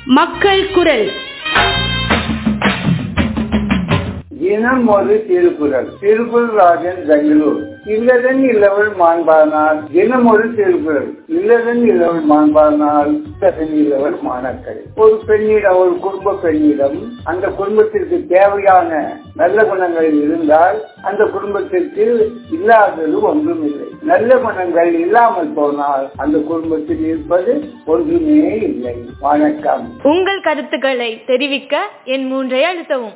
மக்கள் குரல் தினம் ஒரு திருக்குறள் திருக்குறள் ராஜன் பெங்களூர் இல்லதன் இல்லவள் மாண்பானால் தினம் ஒரு திருக்குறள் இல்லதன் இல்லவள் மாண்பானால் இல்லதன் இல்லவள் மாணக்கரை ஒரு பெண்ணிடம் ஒரு குடும்ப பெண்ணிடம் அந்த குடும்பத்திற்கு தேவையான நல்ல குணங்கள் இருந்தால் அந்த குடும்பத்திற்கு இல்லாதது ஒன்றும் இல்லை நல்ல குணங்கள் இல்லாமல் போனால் அந்த குடும்பத்தில் இருப்பது ஒன்றுமே இல்லை வணக்கம் உங்கள் கருத்துக்களை தெரிவிக்க என் மூன்றை அழுத்தவும்